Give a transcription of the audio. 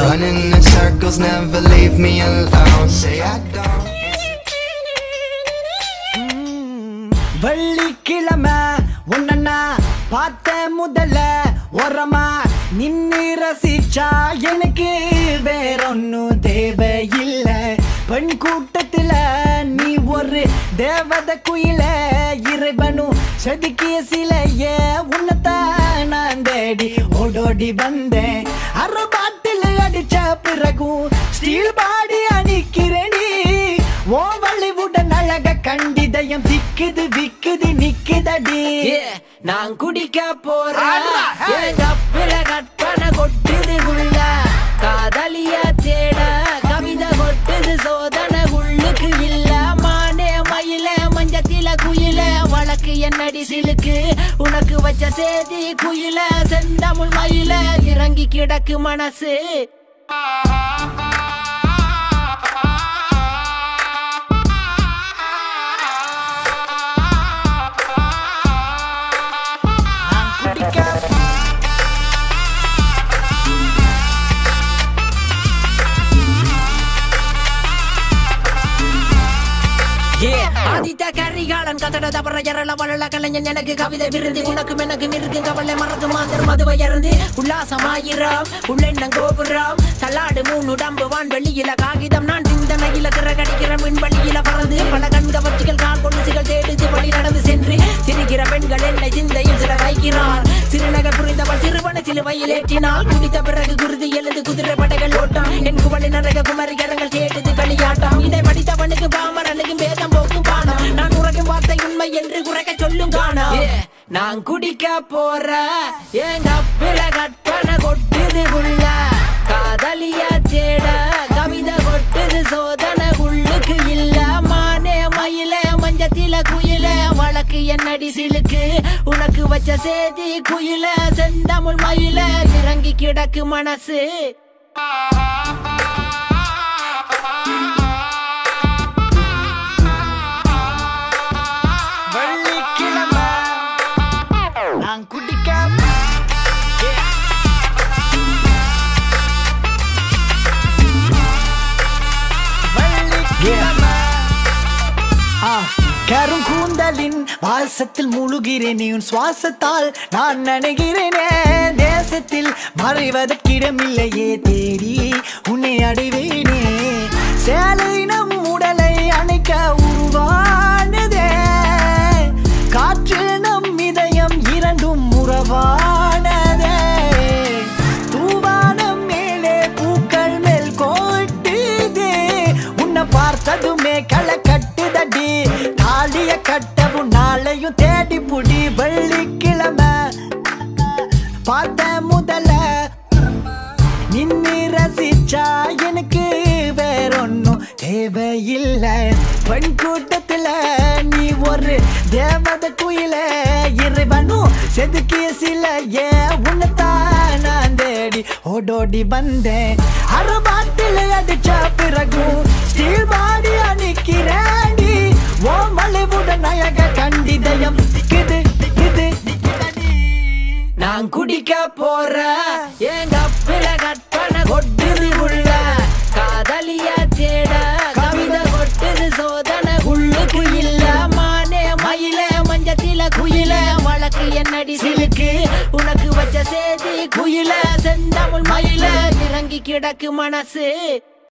Running in circles, never leave me alone. Say I don't. வெள்ளிக்கிழமை உன்னா பார்த்த முதல்ல ஓரமா நின்னு ரசிச்சா எனக்கு வேறொன்னும் தேவையில்ல பெண் கூட்டத்துல நீ ஒரு தேவத குயில இறைவனும் செதுக்கிய சிலைய உன்னத்தான் நான் தேடி ஓடோடி வந்தேன் அரை பாட்டில் அடிச்ச பிறகும் ஸ்டீல் பாடி அணிக்கிறேன் ஓ வள்ளிவுடன் அழக கண்டிதயம் திக்குது விக்குது நிக்குதடி நான் குடிக்க போறேன் என் கப்பில கற்பனை கொட்டுது உள்ள காதலிய தேட கவிதை கொட்டுது சோதனை உள்ளுக்கு இல்ல மானே மயில மஞ்சத்தில குயில வழக்கு என்னடி சிலுக்கு உனக்கு வச்ச சேதி குயில செந்தமிழ் மயில இறங்கி கிடக்கு மனசு குடிக்க ஆதித்த கரிகாலன் கதட தவற எரள வளல கலைஞன் எனக்கு கவிதை விருது உனக்கும் எனக்கும் இருக்கும் கவலை மறந்து மாந்தர் மதுவை இறந்து உல்லாசமாயிரம் உள்ளெண்ணம் கோபுரம் தள்ளாடு மூணு உடம்பு வான் வெளியில காகிதம் நான் சிந்தனையில திறகடிக்கிற விண்வெளியில பறந்து பல கண்கவர்ச்சிகள் கால் கொண்டுசிகள் தேடுது வழி நடந்து சென்று சிரிக்கிற பெண்கள் என்னை சிந்தையில் சில வைக்கிறார் சிறுநகர் புரிந்தவள் சிறுவனை சிலுவையில் ஏற்றினாள் குடித்த பிறகு குருதி எழுந்து குதிரை படைகள் ஓட்டம் என் குவளி நரக குமரி கரங்கள் கேட்டது களியாட்டம் இதை படித்தவனுக்கு பாமரனுக்கும் பேதம் போக்கும் பானம் நான் உறக்கும் வார்த்தை உண்மை என்று குறைக்க சொல்லும் காணம் நான் குடிக்க போற என் கப்பில கற்பனை கொட்டுது உள்ள காதலிய தேட கவிதை கொட்டுது சோதனை உள்ளுக்கு இல்ல மானே மயில மஞ்சத்தில குயில வழக்கு என்னடி சிலுக்கு உனக்கு வச்ச சேதி குயில செந்தமிழ் மயில இறங்கி கிடக்கு மனசு வெள்ளிக்கிழமை நான் குடிக்க வெள்ளிக்கிழமை ஆ, கருங்கூந்தலின் வாசத்தில் முழுகிறேனே உன் சுவாசத்தால் நான் நினைகிறேனே தேசத்தில் மறைவதற்கிடமில்லையே தேடி உன்னை அடைவேனே சேலை நம் உடலை அணைக்க உருவானதே காற்று நம் இதயம் இரண்டும் உறவானதே தூவானம் மேலே பூக்கள் மேல் கோட்டுதே உன்னை பார்த்ததுமே களை கட்டுதடி தாலிய கட்டவும் நாளையும் தேடி புடி வெள்ளிக்கிழமை பார்த்த முதல்ல நின்னு ரசிச்சா எனக்கு வேறொன்னும் தேவையில்லை பெண் கூட்டத்துல நீ ஒரு தேவத குயில இறைவனும் செதுக்கிய சில ஏ உன்னத்தான் நான் தேடி ஓடோடி வந்தேன் அறுபாட்டில் அடிச்ச பிறகும் ஸ்டீல் பாடி அணிக்கிறேடி ஓ மலைவுடன் அழக கண்டிதயம் திக்குது திக்குது திக்குதடி நான் குடிக்க போற என் கப்பில கற்பனை கொட்டுது உள்ள காதலிய தேட கவிதை கொட்டுது சோதனை உள்ளுக்கு இல்ல மானே மயில மஞ்சத்தில குயில வழக்கு என்னடி சிலுக்கு உனக்கு வச்ச சேதி குயில செந்தமிழ் மயில இறங்கி கிடக்கு மனசு